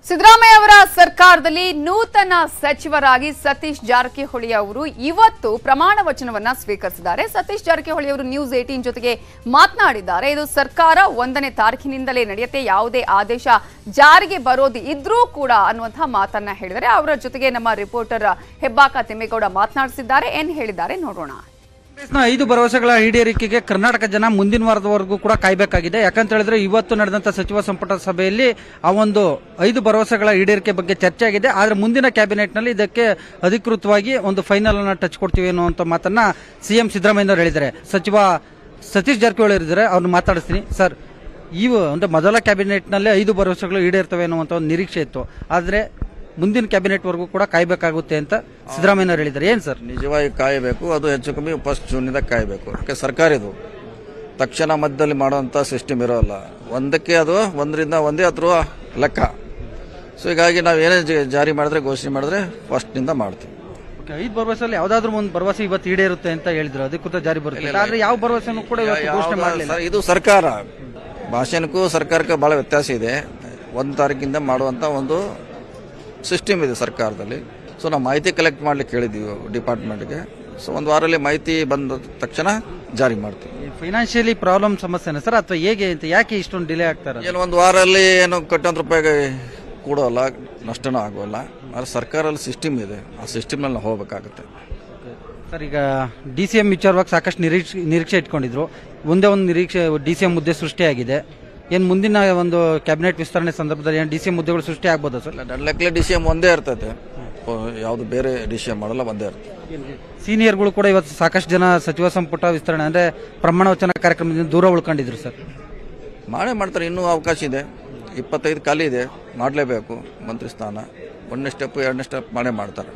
ಸಿದ್ದರಾಮಯ್ಯ ಅವರ ಸರ್ಕಾರದಲ್ಲಿ ನೂತನ ಸಚಿವರಾಗಿ ಸತೀಶ್ ಜಾರಕಿಹೊಳಿ ಅವರು ಇವತ್ತು ಪ್ರಮಾಣ ವಚನವನ್ನ ಸ್ವೀಕರಿಸಿದ್ದಾರೆ ಸತೀಶ್ ಜಾರಕಿಹೊಳಿ ಅವರು ನ್ಯೂಸ್ ಏಟೀನ್ ಜೊತೆಗೆ ಮಾತನಾಡಿದ್ದಾರೆ ಇದು ಸರ್ಕಾರ ಒಂದನೇ ತಾರೀಕಿನಿಂದಲೇ ನಡೆಯುತ್ತೆ ಯಾವುದೇ ಆದೇಶ ಜಾರಿಗೆ ಬರೋದು ಇದ್ರೂ ಕೂಡ ಅನ್ನುವಂತಹ ಮಾತನ್ನ ಹೇಳಿದ್ದಾರೆ ಅವರ ಜೊತೆಗೆ ನಮ್ಮ ರಿಪೋರ್ಟರ್ ಹೆಬ್ಬಾಕ ತಿಮ್ಮೇಗೌಡ ಮಾತನಾಡಿಸಿದ್ದಾರೆ ಏನ್ ಹೇಳಿದ್ದಾರೆ ನೋಡೋಣ ಕಾಂಗ್ರೆಸ್ನ ಐದು ಭರವಸೆಗಳ ಈಡೇರಿಕೆಗೆ ಕರ್ನಾಟಕ ಜನ ಮುಂದಿನ ವಾರದವರೆಗೂ ಕೂಡ ಕಾಯಬೇಕಾಗಿದೆ ಯಾಕಂತ ಹೇಳಿದ್ರೆ ಇವತ್ತು ನಡೆದಂತ ಸಚಿವ ಸಂಪುಟ ಸಭೆಯಲ್ಲಿ ಆ ಒಂದು ಐದು ಭರವಸೆಗಳ ಈಡೇರಿಕೆ ಬಗ್ಗೆ ಚರ್ಚೆ ಆಗಿದೆ ಆದ್ರೆ ಮುಂದಿನ ಕ್ಯಾಬಿನೆಟ್ ನಲ್ಲಿ ಇದಕ್ಕೆ ಅಧಿಕೃತವಾಗಿ ಒಂದು ಫೈನಲ್ ಅನ್ನ ಟಚ್ ಕೊಡ್ತೀವಿ ಅನ್ನುವಂತ ಮಾತನ್ನ ಸಿಎಂ ಸಿದ್ದರಾಮಯ್ಯ ಹೇಳಿದ್ದಾರೆ ಸಚಿವ ಸತೀಶ್ ಜಾರಕಿಹೊಳಿ ಇದ್ದಾರೆ ಅವ್ರನ್ನ ಮಾತಾಡಿಸ್ತೀನಿ ಸರ್ ಇವು ಅಂದ್ರೆ ಮೊದಲ ಕ್ಯಾಬಿನೆಟ್ ನಲ್ಲಿ ಐದು ಭರವಸೆಗಳು ಈಡೇರ್ತವೆ ಅನ್ನುವಂತ ಒಂದು ನಿರೀಕ್ಷೆ ಇತ್ತು ಆದ್ರೆ ಮುಂದಿನ ಕ್ಯಾಬಿನೆಟ್ ವರೆಗೂ ಕೂಡ ಕಾಯಬೇಕಾಗುತ್ತೆ ಅಂತ ಸಿದ್ದರಾಮಯ್ಯ ಹೇಳಿದ್ದಾರೆ ಏನ್ ಸರ್ ನಿಜವಾಗಿ ಕಾಯಬೇಕು ಅದು ಹೆಚ್ಚು ಕಮ್ಮಿ ಫಸ್ಟ್ ಜೂನಿಂದ ಕಾಯಬೇಕು ಯಾಕೆ ಸರ್ಕಾರ ಇದು ತಕ್ಷಣ ಮಧ್ಯದಲ್ಲಿ ಮಾಡುವಂಥ ಸಿಸ್ಟಮ್ ಇರೋಲ್ಲ ಒಂದಕ್ಕೆ ಅದು ಒಂದರಿಂದ ಒಂದೇ ಅಥವಾ ಲೆಕ್ಕ ಸೊ ಹೀಗಾಗಿ ನಾವು ಏನೇ ಜ- ಜಾರಿ ಮಾಡಿದ್ರೆ ಘೋಷಣೆ ಮಾಡಿದ್ರೆ ಫಸ್ಟ್ನಿಂದ ಮಾಡ್ತೀವಿ ಓಕೆ, ಐದು ಭರವಸೆಯಲ್ಲಿ ಯಾವ್ದಾದ್ರು ಒಂದು ಭರವಸೆ ಇವತ್ತು ಈಡೇರುತ್ತೆ ಅಂತ ಹೇಳಿದ್ರು ಅಧಿಕೃತ ಜಾರಿ ಬರುತ್ತೆ ಆದ್ರೆ ಯಾವ ಭರವಸೆನೂ ಕೂಡ ಇವತ್ತು ಘೋಷಣೆ ಯಾವ್ದು- ಮಾಡಲಿಲ್ಲ ಸರ್, ಇದು ಸರ್ಕಾರ ಭಾಷಣಕ್ಕೂ ಸರ್ಕಾರಕ್ಕೂ ಬಹಳ ವ್ಯತ್ಯಾಸ ಇದೆ ಒಂದು ತಾರೀಕಿಂದ ಮಾಡುವಂಥ ಒಂದು ಸಿಸ್ಟಮ್ ಇದೆ ಸರ್ಕಾರದಲ್ಲಿ ಸೊ ನಾವು ಮಾಹಿತಿ ಕಲೆಕ್ಟ್ ಮಾಡ್ಲಿಕ್ಕೆ ಹೇಳಿದ್ದೀವಿ ಡಿಪಾರ್ಟ್ಮೆಂಟ್ಗೆ ಸೊ ಒಂದು ವಾರಲ್ಲಿ ಮಾಹಿತಿ ಬಂದ ತಕ್ಷಣ ಜಾರಿ ಮಾಡ್ತೀವಿ ಫೈನಾನ್ಷಿಯಲಿ ಪ್ರಾಬ್ಲಮ್ ಸಮಸ್ಯೆನ ಸರ್ ಅಥವಾ ಹೇಗೆ ಅಂತ ಯಾಕೆ ಇಷ್ಟೊಂದು ಡಿಲೇ ಆಗ್ತಾರೆ ಏನು ಒಂದು ವಾರಲ್ಲಿ ಏನು ಕಟ್ಟೊಂದು ರೂಪಾಯಿಗೆ ಕೂಡೋಲ್ಲ ನಷ್ಟನೂ ಆಗೋಲ್ಲ ಆದರೆ ಸರ್ಕಾರಲ್ಲಿ ಸಿಸ್ಟಮ್ ಇದೆ ಆ ಸಿಸ್ಟಮ್ನಲ್ಲಿ ನಾವು ಹೋಗಬೇಕಾಗುತ್ತೆ ಸರ್ ಈಗ ಡಿ ಸಿ ಎಂ ವಿಚಾರವಾಗಿ ಸಾಕಷ್ಟು ನಿರೀಕ್ಷೆ ನಿರೀಕ್ಷೆ ಇಟ್ಕೊಂಡಿದ್ರು ಒಂದೇ ಒಂದು ನಿರೀಕ್ಷೆ ಡಿ ಸಿ ಎಂ ಹುದ್ದೆ ಸೃಷ್ಟಿಯಾಗಿದೆ ಏನು ಮುಂದಿನ ಒಂದು ಕ್ಯಾಬಿನೆಟ್ ವಿಸ್ತರಣೆ ಸಂದರ್ಭದಲ್ಲಿ ಏನು ಡಿ ಸಿ ಎಂ ಹುದ್ದೆಗಳು ಸೃಷ್ಟಿ ಆಗ್ಬೋದಾ ಸರ್ ಲೆಕ್ಕಲೆ ಡಿ ಸಿ ಎಮ್ ಒಂದೇ ಇರ್ತೈತೆ ಯಾವುದು ಬೇರೆ ಡಿ ಸಿ ಎಮ್ ಮಾಡಲ್ಲ ಒಂದೇ ಇರ್ತದೆ ಸೀನಿಯರ್ಗಳು ಕೂಡ ಇವತ್ತು ಸಾಕಷ್ಟು ಜನ ಸಚಿವ ಸಂಪುಟ ವಿಸ್ತರಣೆ ಅಂದ್ರೆ ಪ್ರಮಾಣ ವಚನ ಕಾರ್ಯಕ್ರಮದಿಂದ ದೂರ ಉಳ್ಕೊಂಡಿದ್ರು ಸರ್ ಮಾಡೇ ಮಾಡ್ತಾರೆ ಇನ್ನೂ ಅವಕಾಶ ಇದೆ ಇಪ್ಪತ್ತೈದು ಖಾಲಿ ಇದೆ ಮಾಡಲೇಬೇಕು ಮಂತ್ರಿ ಸ್ಥಾನ ಒಂದನೇ ಸ್ಟೆಪ್ ಎರಡನೇ ಸ್ಟೆಪ್ ಮಾಡೇ ಮಾಡ್ತಾರೆ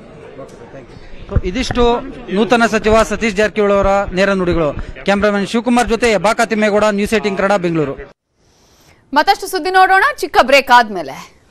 ಸೊ ಇದಿಷ್ಟು ನೂತನ ಸಚಿವ ಸತೀಶ್ ಜಾರಕಿಹೊಳಿ ಅವರ ನೇರ ನುಡಿಗಳು ಕ್ಯಾಮ್ರಾಮನ್ ಶಿವಕುಮಾರ್ ಜೊತೆ ಬಾಕಾ ತಿಮ್ಮೇಗೌಡ ನ್ಯೂಸ್ ಏಟಿಂಗ್ ಕನ್ನಡ ಬೆಂಗಳೂರು ಮತ್ತಷ್ಟು ಸುದ್ದಿ ನೋಡೋಣ ಚಿಕ್ಕ ಬ್ರೇಕ್ ಆದ್ಮೇಲೆ